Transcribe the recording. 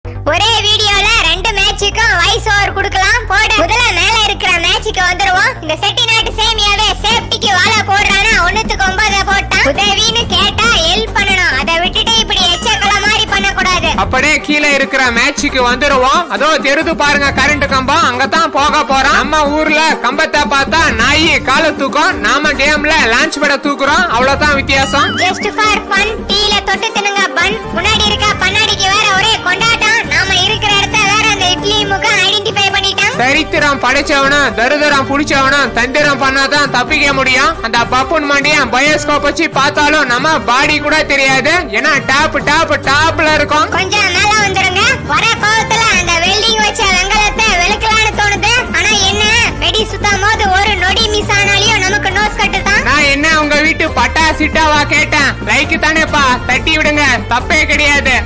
ஒரே வீடியோல ரெண்டு மேட்சுக்கும் வாய்ஸ் ஓவர் கொடுக்கலாம் போட முதல்ல மேல இருக்கிற மேட்சுக்கு வந்துருவோம் இந்த செட்டிநாட்டு சேமியாவே சேஃப்டிக்கு வாழ போடுறானா ஒண்ணுத்துக்கு ஒன்பது போட்டான் உதவின்னு கேட்டா ஹெல்ப் பண்ணணும் அதை விட்டுட்டு இப்படி எச்சக்கல மாதிரி பண்ணக்கூடாது அப்படியே கீழே இருக்கிற மேட்சுக்கு வந்துருவோம் அதோ தெரிது பாருங்க கரண்ட் கம்பம் அங்கதான் போக போறோம் நம்ம ஊர்ல கம்பத்தை பார்த்தா நாய் காலை தூக்கும் நாம கேம்ல லான்ச் பட தூக்குறோம் அவ்வளவுதான் வித்தியாசம் ஜஸ்ட் ஃபார் ஃபன் டீல தொட்டு தின்னுங்க பன் முன்னாடி இருக்க கண்ணாடிக்கு வேற ஒரே கொண்டாட்டம் நாம இருக்கிற இடத்த வேற அந்த இட்லி முகம் ஐடென்டிஃபை பண்ணிட்டான் சரித்திரம் படைச்சவனும் தருதரம் புடிச்சவனும் தந்திரம் பண்ணாதான் தப்பிக்க முடியும் அந்த பப்புன் மண்டியன் பயோஸ்கோப் வச்சு பார்த்தாலும் நம்ம பாடி கூட தெரியாது ஏன்னா டாப் டாப் டாப்ல இருக்கும் கொஞ்சம் மேல வந்துருங்க வர கோவத்துல அந்த வெல்டிங் வச்ச வெங்கலத்தை வெளுக்கலாம்னு தோணுது ஆனா என்ன வெடி சுத்தம் போது ஒரு நொடி மிஸ் ஆனாலையும் நமக்கு நோஸ் கட்டு தான் நான் என்ன உங்க வீட்டு பட்டா சிட்டாவா கேட்டேன் லைக் தானேப்பா தட்டி விடுங்க தப்பே கிடையாது